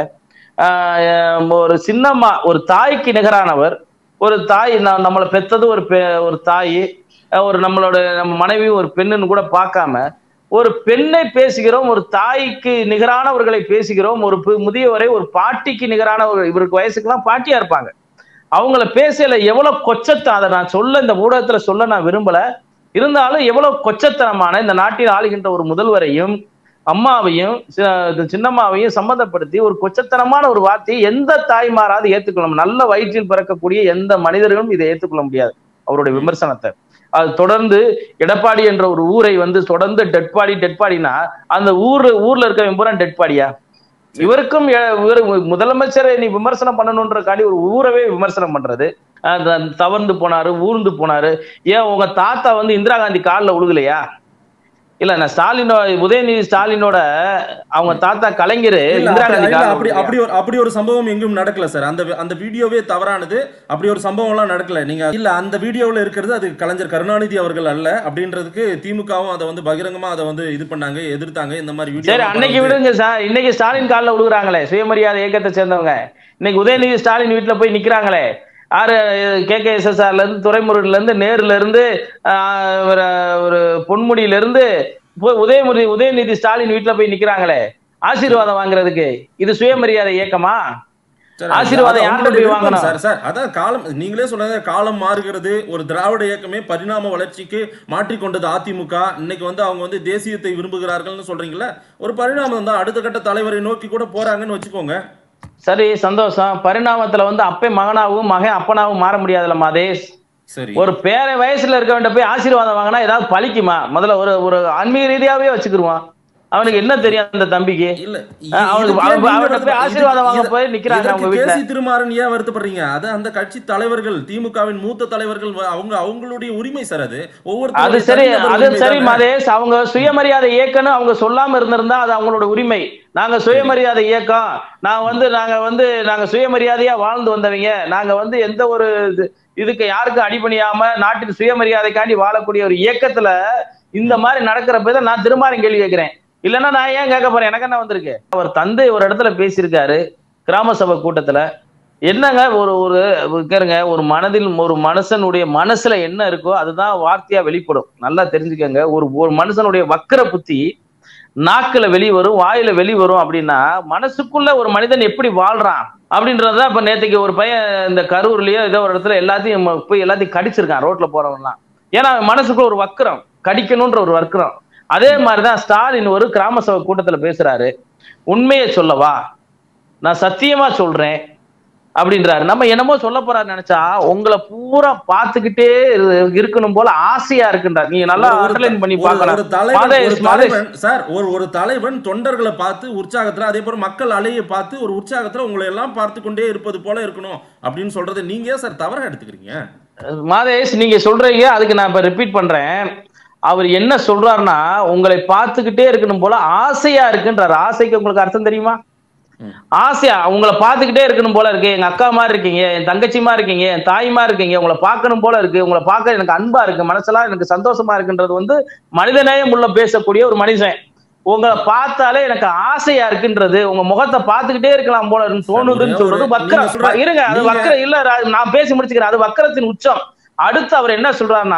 A: ஆஹ் ஒரு சின்னம்மா ஒரு தாய்க்கு நிகரானவர் ஒரு தாய் ந- நம்மளை பெத்தது ஒரு பெ- ஒரு தாய் அஹ் ஒரு நம்மளோட நம்ம மனைவி ஒரு பெண்ணுன்னு கூட பார்க்காம ஒரு பெண்ணை பேசுகிறோம் ஒரு தாய்க்கு நிகரானவர்களை பேசுகிறோம் ஒரு பு- முதியவரை ஒரு பாட்டிக்கு நிகரான ஒரு இவருக்கு வயசுக்கெல்லாம் பாட்டியா இருப்பாங்க அவங்கள பேசல எவ்வளவு கொச்சத்தை அதை நான் சொல்ல இந்த ஊடகத்துல சொல்ல நான் விரும்பல இருந்தாலும் எவ்வளவு கொச்சத்தனமான இந்த நாட்டில் ஆளுகின்ற ஒரு முதல்வரையும் அம்மாவையும் சி- இது சின்னம்மாவையும் சம்மந்தப்படுத்தி ஒரு கொச்சத்தனமான ஒரு வார்த்தையை எந்த தாய்மாராவது ஏத்துக்கணும் நல்ல வயிற்றில் பிறக்கக்கூடிய எந்த மனிதர்களும் இதை ஏத்துக்கொள்ள முடியாது அவருடைய விமர்சனத்தை அது தொடர்ந்து எடப்பாடி என்ற ஒரு ஊரை வந்து தொடர்ந்து டெட்பாடி டெட்பாடினா அந்த ஊர்ல ஊர்ல இருக்கவன் பூரா டெட்பாடியா இவருக்கும் எ- இவரு முதலமைச்சரை நீ விமர்சனம் பண்ணணுன்றக்காண்டி ஒரு ஊரவே விமர்சனம் பண்றது அந்த தவறுந்து போனாரு ஊர்ந்து போனாரு ஏன் உங்க தாத்தா வந்து இந்திரா காந்தி காலில் உழுகலையா இல்ல நான் ஸ்டாலினோ உதயநிதி ஸ்டாலினோட அவங்க தாத்தா கலைஞர்
B: இல்ல,
A: இந்திரா
B: அப்படி-
A: காந்தி
B: இல்ல,
A: காலில்
B: அப்படி
A: உழுகலையா?
B: அப்படி ஒரு அப்படி ஒரு சம்பவம் எங்கேயும் நடக்கல சார் அந்த அந்த வீடியோவே தவறானது அப்படி ஒரு சம்பவம் எல்லாம் நடக்கல நீங்க இல்ல அந்த வீடியோவில் இருக்கிறது அது கலைஞர் கருணாநிதி அவர்கள் அல்ல அப்படின்றதுக்கு திமுகவும் அதை வந்து பகிரங்கமா அதை வந்து இது பண்ணாங்க எதிர்த்தாங்க இந்த மாதிரி வீடியோ
A: சரி அன்னைக்கு விடுங்க சார் இன்னைக்கு ஸ்டாலின் காலில் விழுகுறாங்களே சுயமரியாதை இயக்கத்தை சேர்ந்தவங்க இன்னைக்கு உதயநிதி ஸ்டாலின் வீட்டுல போய் நிக்கிறாங்களே ஆறு கே கே எஸ்எஸ்ஆர்ல இருந்து துறைமுருகன்ல இருந்து நேருல இருந்து ஆஹ், ஒரு ஒரு பொன்முடியில இருந்து போய் உதயமுடி உதயநிதி ஸ்டாலின் வீட்டுல போய் நிக்கிறாங்களே ஆசீர்வாதம் வாங்குறதுக்கு இது சுயமரியாதை இயக்கமா
B: சரி,
A: ஆசீர்வாதம்
B: அது
A: யார்கிட்ட
B: அவங்களுடைய
A: போய்
B: விருப்பம்
A: வாங்கணும்?
B: சார் சார் அதான் காலம் நீங்களே சொன்னது காலம் மாறுகிறது ஒரு திராவிட இயக்கமே பரிணாம வளர்ச்சிக்கு மாற்றிக்கொண்டது அதிமுக இன்னைக்கு வந்து அவங்க வந்து தேசியத்தை விரும்புகிறார்கள்னு சொல்றீங்கல்ல ஒரு பரிணாமம் தான் அடுத்த கட்ட தலைவரை நோக்கி கூட போறாங்கன்னு வச்சுக்கோங்க
A: சரி சந்தோஷம் பரிணாமத்துல வந்து அப்பே மகனாவும் மகன் அப்பனாவும் மாற முடியாதுல்ல மாதேஷ்
B: சரி
A: ஒரு பேர வயசுல இருக்கவன்ட்ட போய் ஆசீர்வாதம் வாங்கினா ஏதாவது பலிக்குமா முதல்ல ஒரு ஒரு ஆன்மீக ரீதியாவே வச்சுக்கிருவான் அவனுக்கு என்ன தெரியும் அந்த தம்பிக்கு
B: இல்ல
A: ஆ, அவனுக்கு அவன் அவன்கிட்ட போய் ஆசீர்வாதம் வாங்க போய் நிக்கிறாங்க அவங்க வீட்டுல
B: கேசி திருமாறன் ஏன் வருத்தப்படுறீங்க அது அந்த கட்சி தலைவர்கள் திமுகவின் மூத்த தலைவர்கள் வ- அவங்க அவங்களுடைய உரிமை சார் அது
A: அது
B: ஒவ்வொருத்தருடைய
A: சரி
B: தனிநபர்
A: அது
B: உரிமை
A: சரி
B: தானே.
A: மதேஷ் அவங்க சுயமரியாதை இயக்கம்னு அவங்க சொல்லாம இருந்திருந்தா அது அவங்களோட உரிமை நாங்க சுயமரியாதை இயக்கம் நான் வந்து நாங்க வந்து நாங்க சுயமரியாதையா வாழ்ந்து வந்தவங்க நாங்க வந்து எந்த ஒரு இது- இதுக்கு யாருக்கும் அடிபணியாம நாட்டின் சுயமரியாதைக்காண்டி வாழக்கூடிய ஒரு இயக்கத்துல இந்த மாதிரி நடக்கிறப்ப தான் நான் திரும்ப கேள்வி கேட்கிறேன் இல்லைன்னா நான் ஏன் கேட்க போறேன் எனக்கு என்ன வந்திருக்கு அவர் தந்தை ஒரு இடத்துல பேசியிருக்காரு கிராம சபை கூட்டத்துல என்னங்க ஒரு ஒரு கேருங்க ஒரு மனதில் ஒரு மனுஷனுடைய மனசுல என்ன இருக்கோ அதுதான் வார்த்தையா வெளிப்படும் நல்லா தெரிஞ்சுக்கங்க ஒரு ஒரு மனுஷனுடைய வக்கர புத்தி நாக்குல வெளி வரும் வாயில வெளி வரும் அப்படின்னா மனசுக்குள்ள ஒரு மனிதன் எப்படி வாழ்றான் அப்படின்றதுதான் இப்ப நேத்துக்கு ஒரு பையன் இந்த கரூர்லயோ ஏதோ ஒரு இடத்துல எல்லாத்தையும் ம- போய் எல்லாத்தையும் கடிச்சிருக்கான் ரோட்ல போறவன்லாம் ஏன்னா அவன் மனசுக்குள்ள ஒரு வக்கரம் கடிக்கணும்ன்ற ஒரு வக்கரம் அதே மாதிரிதான் ஸ்டாலின் ஒரு கிராம சபை கூட்டத்துல பேசுறாரு உண்மையை சொல்லவா நான் சத்தியமா சொல்றேன் அப்படின்றாரு நம்ம என்னமோ சொல்ல போறாரு நினைச்சா உங்களை பூரா பார்த்துக்கிட்டே இரு- இருக்கணும் போல ஆசையா இருக்குன்றார் நீங்க நல்லா
B: ஒரு-
A: அண்டர்லைன் பண்ணி
B: ஒரு-
A: பார்க்கலாம்
B: ஒரு தலைவன்
A: மாதேஷ்,
B: ஒரு
A: மாதேஷ்.
B: தலைவன் சார் ஒரு ஒரு தலைவன் தொண்டர்களை பார்த்து உற்சாகத்துல அதே போல மக்கள் அலையை பார்த்து ஒரு உற்சாகத்துல உங்களை எல்லாம் பார்த்து கொண்டே இருப்பது போல இருக்கணும் அப்படின்னு சொல்றது நீங்க ஏன் சார் தவறா எடுத்துக்கிறீங்க
A: மாதேஷ் நீங்க சொல்றீங்க அதுக்கு நான் இப்ப ரிப்பீட் பண்றேன் அவர் என்ன சொல்றாருன்னா உங்களை பார்த்துக்கிட்டே இருக்கணும் போல ஆசையா இருக்குன்றாரு ஆசைக்கு உங்களுக்கு அர்த்தம் தெரியுமா
B: ம்.
A: ஆசையா உங்களை பார்த்துக்கிட்டே இருக்கணும் போல இருக்கு எங்க அக்கா மாதிரி இருக்கீங்க என் தங்கச்சிமா இருக்கீங்க என் தாய்மா இருக்கீங்க உங்களை பார்க்கணும் போல இருக்கு உங்களை பார்க்க எனக்கு அன்பா இருக்கு மனசெல்லாம் எனக்கு சந்தோஷமா இருக்குன்றது வந்து மனிதநேயம் உள்ள பேசக்கூடிய ஒரு மனுஷன் உங்களை பார்த்தாலே எனக்கு ஆசையா இருக்குன்றது உங்க முகத்தை பார்த்துக்கிட்டே இருக்கலாம் போல இருக்குன்னு தோணுதுன்னு
B: ஒரே ஒரு-
A: சொல்றது
B: நீங்க
A: வக்கரம்
B: சொல்ற-
A: இருங்க அது
B: நீங்க-
A: வக்கரம் இல்ல ரா- நான் பேசி முடிச்சுக்கிறேன் அது வக்கரத்தின் உச்சம் அடுத்து அவர் என்ன சொல்றாருன்னா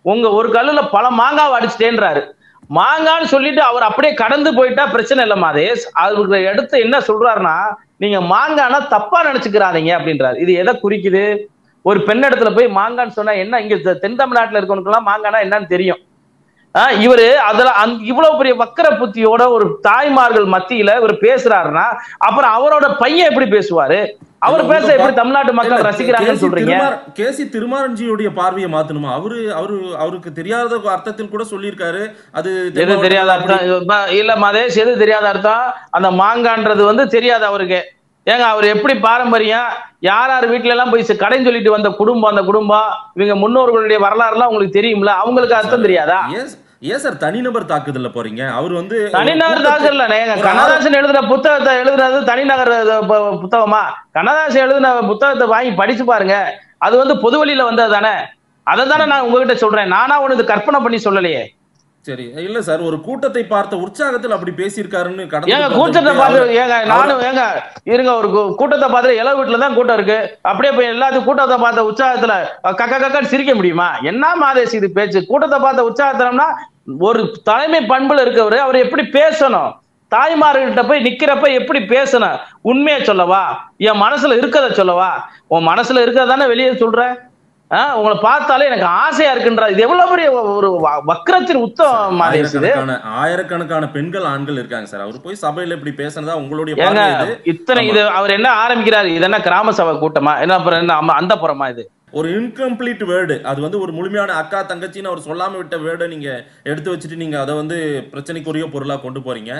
A: உங்க ஒரு கல்லுல பல மாங்காவை அடிச்சிட்டேன்றாரு மாங்கான்னு சொல்லிட்டு அவர் அப்படியே கடந்து போயிட்டா பிரச்சனை இல்லை மாதேஷ் அவருக்கு எடுத்து என்ன சொல்றாருன்னா நீங்க மாங்கானா தப்பா நினைச்சுக்கிறாதீங்க அப்படின்றாரு இது எதை குறிக்குது ஒரு பெண் இடத்துல போய் மாங்கான்னு சொன்னா என்ன இங்க தெ- தென் தமிழ்நாட்டுல இருக்கவனுக்குலாம் மாங்கானா என்னன்னு தெரியும் ஆஹ் இவரு அதுல அந்த இவ்வளவு பெரிய வக்கர புத்தியோட ஒரு தாய்மார்கள் மத்தியில இவர் பேசுறாருன்னா அப்புறம் அவரோட பையன் எப்படி பேசுவாரு அவர்
B: இல்ல,
A: பேச
B: உங்க
A: எப்படி
B: பா-
A: தமிழ்நாட்டு மக்கள்
B: இல்ல,
A: ரசிக்கிறாங்கன்னு
B: கேசி
A: சொல்றீங்க
B: திருமார்- கேசி திருமாரஞ்சியுடைய பார்வையை மாத்தணுமா அவரு அவரு அவருக்கு தெரியாத அர்த்தத்தில் கூட சொல்லியிருக்காரு அது
A: எது தெரியாத அர்த்தம் இது ப- இல்ல மதேஷ் எது தெரியாத அர்த்தம் அந்த மாங்கான்றது வந்து தெரியாது அவருக்கு ஏங்க அவர் எப்படி பாரம்பரியம் யார் யார் வீட்ல எல்லாம் போய் சி- கடைன்னு சொல்லிட்டு வந்த குடும்பம் அந்த குடும்பம் இவங்க முன்னோர்களுடைய வரலாறு எல்லாம் உங்களுக்கு தெரியும்ல அவங்களுக்கு அர்த்தம் தெரியாதா
B: ஏன் ஏன் சார் தனிநபர் தாக்குதல்ல போறீங்க அவர் வந்து
A: தனிநகர் தாக்கல ஏங்க
B: ஒரு
A: கண்ணதாசன் எழுதுன புத்தகத்தை எழுதுனது தனிநகர் இது பு- புத்தகமா கண்ணதாசன் எழுதுன புத்தகத்தை வாங்கி படிச்சு பாருங்க அது வந்து பொது வழியில வந்தது தானே அதை தானே நான் உங்ககிட்ட சொல்றேன் நானா ஒண்ணு இது கற்பனை பண்ணி சொல்லலையே
B: சரி இல்ல சார் ஒரு கூட்டத்தை பார்த்த உற்சாகத்தில் அப்படி பேசியிருக்காருன்னு கடந்து
A: ஏங்க
B: பார்த்ததுக்கு
A: கூட்டத்தை பார்த்து
B: அவர்-
A: ஏங்க நானும் ஏங்க இருங்க ஒரு கூ- கூட்டத்தை பார்த்து இளவு வீட்டுல தான் கூட்டம் இருக்கு அப்படியே போய் எல்லாத்தையும் கூட்டத்தை பார்த்த உற்சாகத்துல அஹ், கக்க கக்கன்னு சிரிக்க முடியுமா என்ன மாதேசி இது பேச்சு கூட்டத்தை பார்த்த உற்சாகத்தனம்னா ஒரு தலைமை பண்புல இருக்கவரு அவர் எப்படி பேசணும் தாய்மார்கிட்ட போய் நிக்கிறப்ப எப்படி பேசணும் உண்மையை சொல்லவா என் மனசுல இருக்கத சொல்லவா உன் மனசுல இருக்கதானே வெளியே சொல்ற ஆஹ் உங்களை பார்த்தாலே எனக்கு ஆசையா இருக்குன்றா இது எவ்வளவு பெரிய ஒரு வ- வக்ரத்தின் உத்தம் மாதேசி இது
B: ஆயிரக்கணக்கான ஆயிரக்கணக்கான பெண்கள் ஆண்கள் இருக்காங்க சார் அவர் போய் சபையில இப்படி பேசுனதா உங்களுடைய
A: ஏங்க
B: பார்வை இது
A: இத்தனை இது அவர் என்ன ஆரம்பிக்கிறாரு இது என்ன கிராம சபை கூட்டமா என்ன அப்புறம் என்ன அம்ம- அந்த புறமா இது
B: ஒரு இன்கம்ப்ளீட் வேர்டு அது வந்து ஒரு முழுமையான அக்கா தங்கச்சின்னு அவர் சொல்லாம விட்ட வேர்டை நீங்க எடுத்து வச்சுட்டு நீங்க அதை வந்து பிரச்சனைக்குரிய பொருளா கொண்டு போறீங்க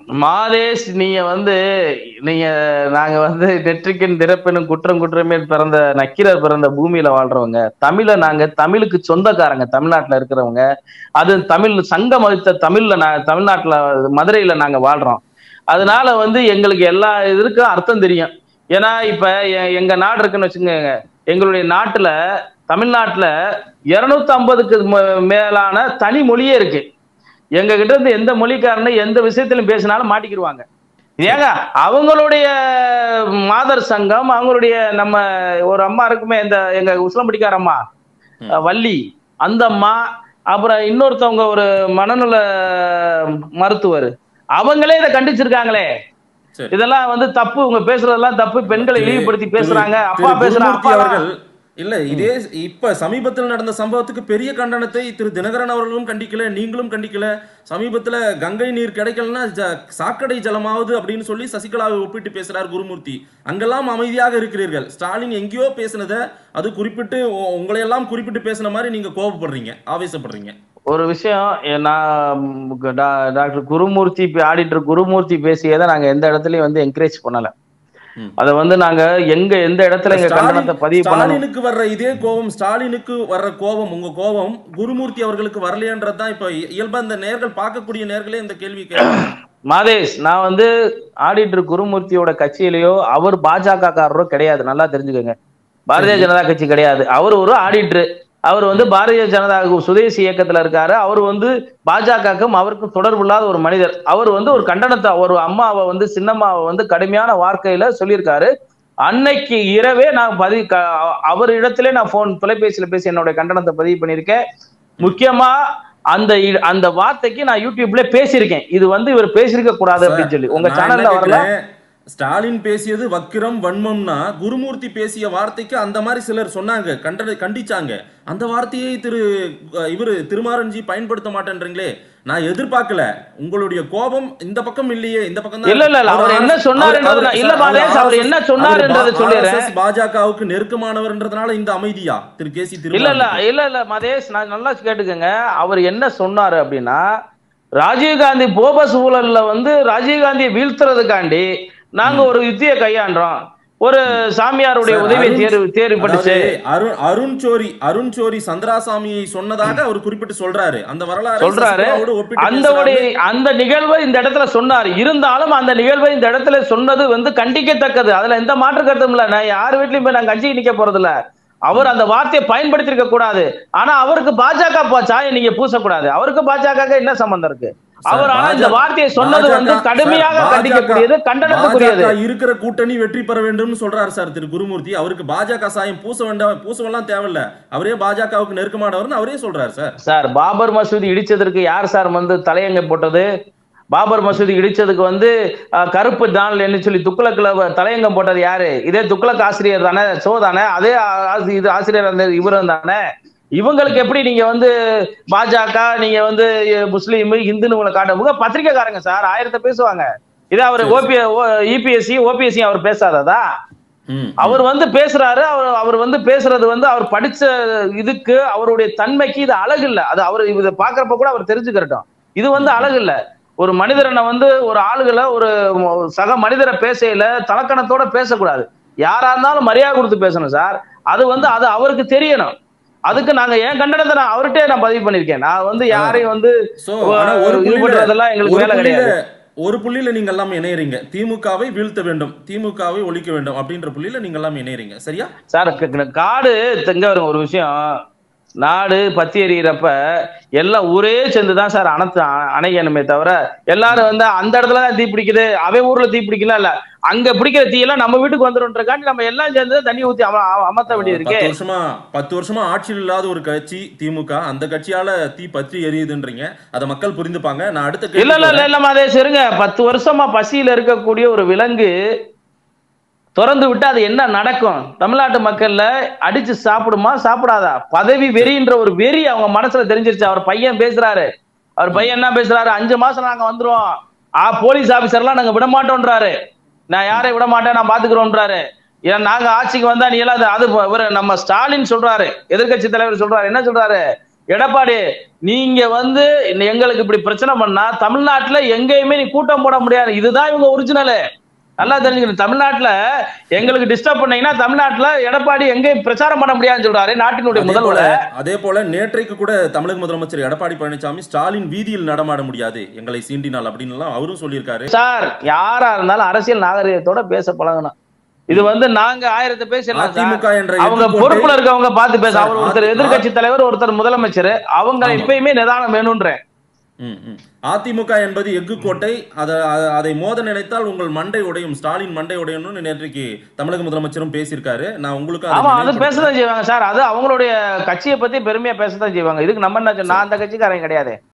A: மாதேஷ் நீங்க வந்து நீங்க நாங்க வந்து நெற்றிக்கன் திறப்பெனும் குற்றம் குற்றமே பிறந்த நக்கீரர் பிறந்த பூமியில வாழ்றவங்க தமிழ நாங்க தமிழுக்கு சொந்தக்காரங்க தமிழ்நாட்டுல இருக்கிறவங்க அது தமிழ் சங்கம் வகித்த தமிழ்ல நான் தமிழ்நாட்டுல மதுரையில நாங்க வாழ்றோம் அதனால வந்து எங்களுக்கு எல்லா இதற்கும் அர்த்தம் தெரியும் ஏன்னா இப்ப எ- எங்க நாடு இருக்குன்னு வச்சுக்கோங்க எங்களுடைய நாட்டுல தமிழ்நாட்டுல இருநூத்தி ஐம்பதுக்கு மேலான தனி மொழியே இருக்கு எங்க கிட்ட இருந்து எந்த மொழிக்காரனும் எந்த விஷயத்திலும் பேசினாலும் மாட்டிக்கிடுவாங்க ஏங்க அவங்களுடைய மாதர் சங்கம் அவங்களுடைய நம்ம ஒரு அம்மா இருக்குமே இந்த எங்க உசிலம்படிக்கார அம்மா
B: ம்.
A: அஹ் வள்ளி அந்த அம்மா அப்புறம் இன்னொருத்தவங்க ஒரு மனநல மருத்துவர் அவங்களே இதை கண்டிச்சிருக்காங்களே
B: சரி.
A: இதெல்லாம் வந்து தப்பு உங்க பேசுறதெல்லாம் தப்பு பெண்களை
B: திரு-
A: இழிவுபடுத்தி
B: திரு-
A: பேசுறாங்க
B: திரு
A: அப்பா பேசுறாங்க
B: குருமூர்த்தி
A: அப்பா
B: அவர்கள் இல்ல இதே இப்ப சமீபத்தில் நடந்த சம்பவத்துக்கு பெரிய கண்டனத்தை திரு தினகரன் அவர்களும் கண்டிக்கல நீங்களும் கண்டிக்கல சமீபத்துல கங்கை நீர் கிடைக்கலன்னா ஜ- சாக்கடை ஜலமாவது அப்படின்னு சொல்லி சசிகலாவை ஒப்பிட்டு பேசுறார் குருமூர்த்தி அங்கெல்லாம் அமைதியாக இருக்கிறீர்கள் ஸ்டாலின் எங்கேயோ பேசினத அது குறிப்பிட்டு உ- உங்களையெல்லாம் குறிப்பிட்டு பேசின மாதிரி நீங்க கோபப்படுறீங்க ஆவேசப்படுறீங்க
A: ஒரு விஷயம் எ- நான் ம், டா- டாக்டர் குருமூர்த்தி ஆடிட்டர் குருமூர்த்தி பேசியதை நாங்க எந்த இடத்துலயும் வந்து என்கரேஜ் பண்ணல
B: ம்.
A: அத வந்து நாங்க எங்க எந்த இடத்துல எங்க கண்டனத்தை பதிவு பண்ணணும்
B: ஸ்டாலினுக்கு வர்ற இதே கோபம் ஸ்டாலினுக்கு வர்ற கோபம் உங்க கோபம் குருமூர்த்தி அவர்களுக்கு வரலையன்றது தான் இப்ப இ- இயல்பா இந்த நேர்கள் பார்க்கக்கூடிய நேர்களே இந்த கேள்வி கேட்கறாங்க
A: மாதேஷ் நான் வந்து ஆடிட்டர் குருமூர்த்தியோட கட்சியிலயோ அவர் பாஜக காரரோ கிடையாது நல்லா தெரிஞ்சுக்கோங்க பாரதிய ஜனதா கட்சி கிடையாது அவர் ஒரு ஆடிட்டர் அவர் வந்து பாரதிய ஜனதா சுதேசி இயக்கத்துல இருக்காரு அவர் வந்து பாஜகக்கும் அவருக்கும் தொடர்பு இல்லாத ஒரு மனிதர் அவர் வந்து ஒரு கண்டனத்தை ஒரு அம்மாவை வந்து சின்னம்மாவை வந்து கடுமையான வார்த்தையில சொல்லியிருக்காரு அன்னைக்கு இரவே நான் பதிவு க- அவர் இடத்திலே நான் போன் தொலைபேசியில பேசி என்னோட கண்டனத்தை பதிவு பண்ணியிருக்கேன் முக்கியமா அந்த இ- அந்த வார்த்தைக்கு நான் யூடியூப்ல பேசியிருக்கேன் இது வந்து இவர் பேசியிருக்க கூடாது அப்படின்னு சொல்லி உங்க
B: நான்
A: சேனல்ல
B: என்ன
A: வரல
B: கேட்கிறேன், ஸ்டாலின் பேசியது வக்கிரம் வன்மம்னா குருமூர்த்தி பேசிய வார்த்தைக்கு அந்த மாதிரி சிலர் சொன்னாங்க கண்ட கண்டிச்சாங்க அந்த வார்த்தையை திரு அஹ், இவரு திருமாரஞ்சி பயன்படுத்த மாட்டேன்றீங்களே நான் எதிர்பார்க்கல உங்களுடைய கோபம் இந்த பக்கம் இல்லையே இந்த பக்கம் தான்
A: இல்ல, இல்ல, இல்ல, அவர் என்ன சொன்னாருன்றது நான்- இல்ல, பாலேஷ், அவர் என்ன சொன்னாருன்றதை சொல்லிடுறேன்.
B: பாஜகவுக்கு நெருக்கமானவர்ன்றதுனால இந்த அமைதியா திரு கேசி
A: இல்ல இல்ல
B: திருமாரஞ்சி
A: இல்ல இல்ல மதேஷ் நான் நல்லா கேட்டுக்கங்க அவர் என்ன சொன்னாரு அப்படின்னா ராஜீவ்காந்தி போபஸ் ஊழல்ல வந்து ராஜீவ்காந்தியை வீழ்த்துறதுக்காண்டி நாங்க ஒரு யுத்தியை கையாண்டோம் ஒரு சாமியாருடைய
B: சார்,
A: உதவியை
B: அருண்
A: தேர்வு தேர்வு படிச்சு
B: அதாவது அருண் அருண் சோரி அருண் சோரி சந்திராசாமியை சொன்னதாக அவர் குறிப்பிட்டு சொல்றாரு அந்த வரலாறு
A: சொல்றாரு அந்த ஒரு அந்த நிகழ்வை இந்த இடத்துல சொன்னாரு இருந்தாலும் அந்த நிகழ்வை இந்த இடத்துல சொன்னது வந்து கண்டிக்கத்தக்கது அதுல எந்த மாற்று கருத்தும் இல்ல நான் யார் வீட்லயும் போய் நான் கட்சிக்கு நிக்க போறது இல்ல அவர் அந்த வார்த்தையை பயன்படுத்தி இருக்க கூடாது ஆனா அவருக்கு பாஜக பா- சாயம் நீங்க பூசக்கூடாது அவருக்கு பாஜக என்ன சம்பந்தம் இருக்கு அவர் ஆனா இந்த
B: பாஜக
A: வார்த்தையை சொன்னது வந்து
B: பாஜக
A: கடுமையாக
B: சார்,
A: கண்டிக்கக்கூடியது கண்டனத்துக்குரியது
B: பாஜக இருக்கிற கூட்டணி வெற்றி பெற வேண்டும்னு சொல்றாரு சார் திரு குருமூர்த்தி அவருக்கு பாஜக சாயம் பூச வேண்டாம் பூசவெல்லாம் தேவையில்ல அவரே பாஜகவுக்கு நெருக்கமானவர்னு அவரே சொல்றாரு சார்
A: சார் பாபர் மசூதி இடிச்சதற்கு யார் சார் வந்து தலையங்க போட்டது பாபர் மசூதி இடிச்சதுக்கு வந்து அஹ், கருப்பு நாள் என்ன சொல்லி துக்ளக்ல தலையங்கம் போட்டது யாரு இதே துக்ளக் ஆசிரியர் தானே சோ தானே அதே ஆ- ஆசி- இது ஆசிரியர் அந்த இவரும் தானே இவங்களுக்கு எப்படி நீங்க வந்து பாஜக நீங்க வந்து அஹ், முஸ்லீம் இந்துன்னு உங்களை காட்டுங்க பத்திரிக்கைக்காரங்க சார் ஆயிரத்தை பேசுவாங்க இதே அவர்
B: சரி,
A: ஓபி இபிஎஸ்சி ஓபிஎஸ்சி அவர் பேசாததா
B: ம்,
A: அவர் வந்து பேசுறாரு அவர் அவர் வந்து பேசுறது வந்து அவர் படிச்ச இதுக்கு அவருடைய தன்மைக்கு இது அழகு இல்ல அது அவர் இதை பாக்குறப்ப கூட அவர் தெரிஞ்சுக்கிறட்டும் இது வந்து அழகு இல்ல ஒரு மனிதரனை வந்து ஒரு ஆளுகளை ஒரு ம- சக மனிதரை பேசையில தலக்கணத்தோட பேசக்கூடாது யாரா இருந்தாலும் மரியாதை கொடுத்து பேசணும் சார் அது வந்து அது அவருக்கு தெரியணும் அதுக்கு நாங்க ஏன் கண்டனத்தை நான் அவர்கிட்டயே நான் பதிவு பண்ணிருக்கேன் நான் வந்து யாரையும் வந்து
B: So, ஆனா ஒரு
A: இது
B: புள்ளியில-
A: பண்றதெல்லாம் எங்களுக்கு
B: ஒரு
A: வேலை
B: புள்ளியில
A: கிடையாது
B: ஒரு புள்ளியில நீங்க எல்லாம் இணையறீங்க திமுகவை வீழ்த்த வேண்டும் திமுகவை ஒழிக்க வேண்டும் அப்படின்ற புள்ளியில நீங்க எல்லாம் இணையறீங்க சரியா
A: சார் க- க- காடு தெங்க வருங்க ஒரு விஷயம் நாடு பத்தி எறிகிறப்ப எல்லாம் ஊரே சேர்ந்து தான் சார் அணைத்து அ- அணைக்கணுமே தவிர எல்லாரும் வந்து அந்த இடத்துல தான் தீ பிடிக்குது அவன் ஊர்ல தீ பிடிக்கலாம் இல்ல அங்க பிடிக்கிற தீயெல்லாம் நம்ம வீட்டுக்கு வந்துருன்றக்காண்டி நம்ம எல்லாம் சேர்ந்து தான் தண்ணி ஊத்தி அம- அம- அமர்த்த வேண்டியது இருக்கே
B: பத்து வருஷமா பத்து வருஷமா ஆட்சியில் இல்லாத ஒரு கட்சி திமுக அந்த கட்சியால தீ பற்றி எரியுதுன்றீங்க அதை மக்கள் புரிந்துப்பாங்க நான் அடுத்த
A: இல்ல
B: கேள்வி
A: இல்ல இல்ல இல்ல அதே சரிங்க பத்து வருஷமா பசியில இருக்கக்கூடிய ஒரு விலங்கு திறந்து விட்டு அது என்ன நடக்கும் தமிழ்நாட்டு மக்கள்ல அடிச்சு சாப்பிடுமா சாப்பிடாதா பதவி வெறின்ற ஒரு வெறி அவங்க மனசுல தெரிஞ்சிருச்சு அவர் பையன் பேசுறாரு அவர் பையன் என்ன பேசுறாரு அஞ்சு மாசம் நாங்க வந்துருவோம் ஆ போலீஸ் ஆபீசர்லாம் நாங்க விட மாட்டோம்ன்றாரு நான் யாரையும் விட மாட்டேன் நான் பாத்துக்கிறோம்ன்றாரு ஏன் நாங்க ஆட்சிக்கு வந்தா நீ எல்லாம் அது- அது இவரு நம்ம ஸ்டாலின் சொல்றாரு எதிர்க்கட்சி தலைவர் சொல்றாரு என்ன சொல்றாரு எடப்பாடி நீங்க வந்து எங்களுக்கு இப்படி பிரச்சனை பண்ணா தமிழ்நாட்டுல எங்கேயுமே நீ கூட்டம் போட முடியாது இதுதான் இவங்க ஒரிஜினலு நல்லா தெரிஞ்சுக்கணும் தமிழ்நாட்டுல எங்களுக்கு டிஸ்டர்ப் பண்ணீங்கன்னா தமிழ்நாட்டுல எடப்பாடி எங்கேயும் பிரச்சாரம் பண்ண முடியாதுன்னு சொல்றாரு நாட்டினுடைய
B: அதே போல
A: முதல்வர்
B: அதே போல நேற்றைக்கு கூட தமிழக முதலமைச்சர் எடப்பாடி பழனிசாமி ஸ்டாலின் வீதியில் நடமாட முடியாது எங்களை சீண்டினால் அப்படின்னு எல்லாம் அவரும் சொல்லியிருக்காரு
A: சார் யாரா இருந்தாலும் அரசியல் நாகரிகத்தோட பேச பழகணும் இது வந்து நாங்க ஆயிரத்தை பேசலாம் சார்.
B: அதிமுக என்ற
A: அவங்க
B: எதிர்க்கோட்டை-
A: பொறுப்புல இருக்கவங்க பார்த்து பேச
B: சார்,
A: அவர் ஒருத்தர்
B: ஆ-
A: எதிர்க்கட்சி தலைவர் ஒருத்தர் முதலமைச்சர் அவங்க
B: ஆமா.
A: எப்பயுமே நிதானம் வேணும்ன்றேன்
B: ம், ம். அதிமுக என்பது எஃகு கோட்டை அதை அதை- அதை மோத நினைத்தால் உங்கள் மண்டை உடையும் ஸ்டாலின் மண்டை உடையும்னு நேற்றைக்கு தமிழக முதலமைச்சரும் பேசியிருக்காரு நான் உங்களுக்கு அதை
A: ஆமா அது
B: நினைவுபடுத்துறேன்.
A: பேசதான் செய்வாங்க சார் அது அவங்களுடைய கட்சியை பத்தி பெருமையா பேசதான் செய்வாங்க இதுக்கு நம்ம என்ன சொல்~ நான் அந்த கட்சிக்காரங்க கிடையாது